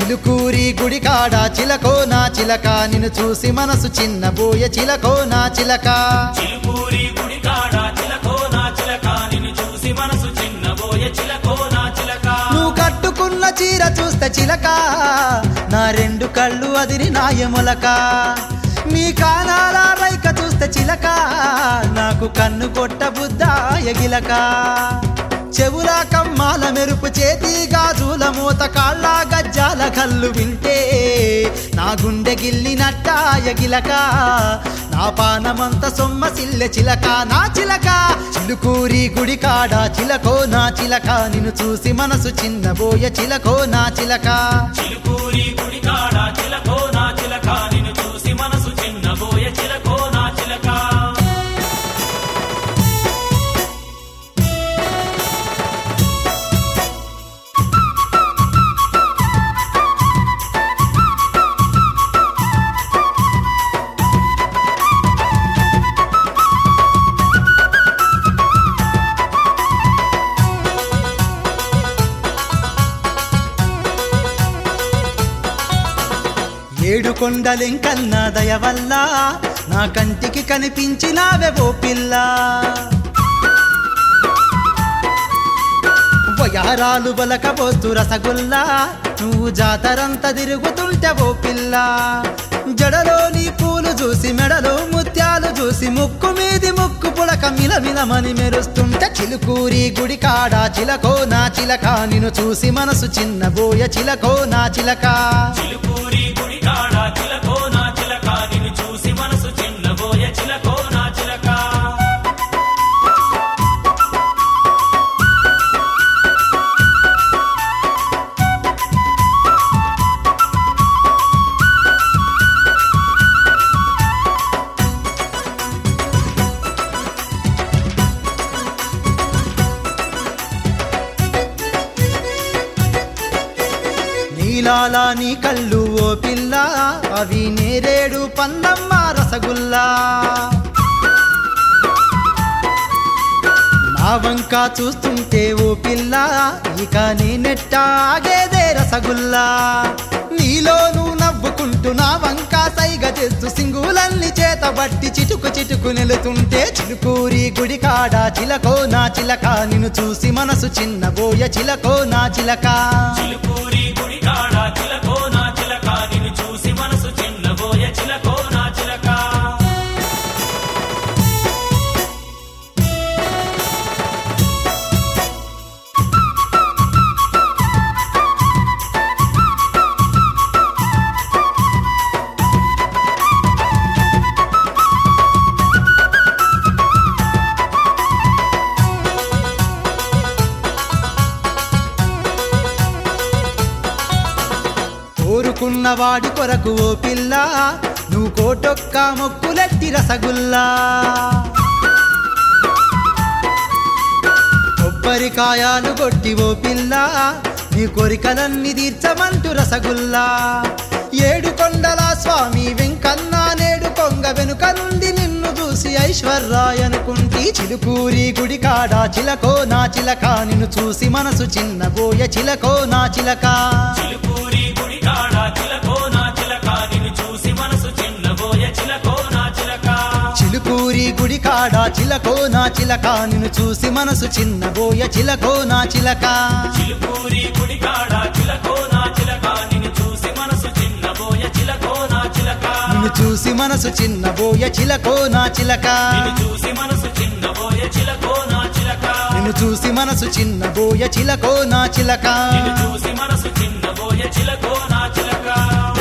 చిలుకూరి గుడి కాడ చిలకో నా చిలక నిన్ను చూసి మనసు చిన్నబోయ చిలకో నా చిలక చిలుకూరి గుడి కాడ చిలకో నా చిలక నిన్ను చూసి మనసు చిన్నబోయ చిలకో నా చిలక నువ్వు కట్టుకున్న చీర చూస్తే చిలక నా రెండు కళ్ళు అదిరి నాయములక మీ కానాల రైక చూస్తే చిలక నాకు కన్ను కొట్ట బుద్ధ ఎగిలక చెవుల కమ్మాల మెరుపు చేతి గాజుల మూత కాళ్ళ గజ్జాల కళ్ళు వింటే నా గుండె గిల్లినట్ట ఎగిలక నా పానమంత సొమ్మ సిల్లె చిలక నా చిలక చిలుకూరి గుడి కాడ చిలకో నా చిలక నిన్ను చూసి మనసు చిన్నబోయ చిలకో నా చిలక చిలుకూరి గుడి కాడ చిలకో నా చిలక నిన్ను చూసి మనసు చిన్నబోయ చిలకో నా చిలక ఏడు కొండలెంకన్న దయ వల్ల నా కంటికి కనిపించినావే ఓ పిల్ల వయారాలు బలకపోతు రసగుల్లా నువ్వు జాతరంతా తిరుగుతుంటే ఓ పిల్ల జడలో నీ పూలు చూసి మెడలో ముత్యాలు చూసి ముక్కు మీది ముక్కు పులక మిలమిలమని మెరుస్తుంటే చిలుకూరి గుడి కాడ చిలకో నా చిలక నిన్ను చూసి మనసు చిన్నబోయ చిలకో నా చిలక చిలుకూరి గుడి కాడ చిలకో నా చిలక నిన్ను చూసి మనసు చిన్నబోయ చిలకో నా చిలక నీలాలా నీ కళ్ళు ఓ పిల్ల అవి నేరేడు పందమ్మ రసగుల్లా నా వంక చూస్తుంటే ఓ పిల్ల ఇక నేనెట్టాగేదే రసగుల్లా నీలోను నవ్వుకుంటూ నా వంక సైగ చేస్తూ సింగులల్ని చేతబట్టి చిటుకు చిటుకు నెలుతుంటే చిలుకూరి గుడి కాడ చిలకో నా చిలక నిన్ను చూసి మనసు చిన్నబోయ చిలకో నా చిలక చిలుకూరి గుడి కాడ చిలకో నా చిలక నిన్ను చూసి మనసు చిన్నబోయ చిలకో నా చిలక కోరుకున్న వాడి కొరకు ఓ పిల్ల నువ్వు కోటొక్క మొక్కులెట్టి రసగుల్లా కొబ్బరికాయాలు కొట్టి ఓ పిల్ల నీ కోరికలన్నీ తీర్చమంటూ రసగుల్లా ఏడు కొండల స్వామి వెంకన్న నేడు కొంగ వెనుక నుండి నిన్ను చూసి ఐశ్వర్రాయ్ అనుకుంటి చిలుకూరి గుడి కాడ చిలకో నా చిలక నిన్ను చూసి మనసు చిన్నబోయ చిలకో నా చిలక చిలుకూరి గుడి కాడ చిలకో నా చిలక నిన్ను చూసి మనసు చిన్నబోయ చిలకో నా చిలక చిలుకూరి గుడి కాడ చిలకో నా చిలక నిన్ను చూసి మనసు చిన్నబోయ చిలకో నా చిలక చిలుకూరి గుడి కాడ చిలకో నా చిలక నిన్ను చూసి మనసు చిన్నబోయ చిలకో నా చిలక నిన్ను చూసి మనసు చిన్నబోయ చిలకో నా చిలక నిన్ను చూసి మనసు చిన్నబోయ చిలకో నా చిలక నిన్ను చూసి మనసు చిన్నబోయ చిలకో నా చిలక నిన్ను చూసి మనసు చిన్నబోయ చిలకో నా చిలక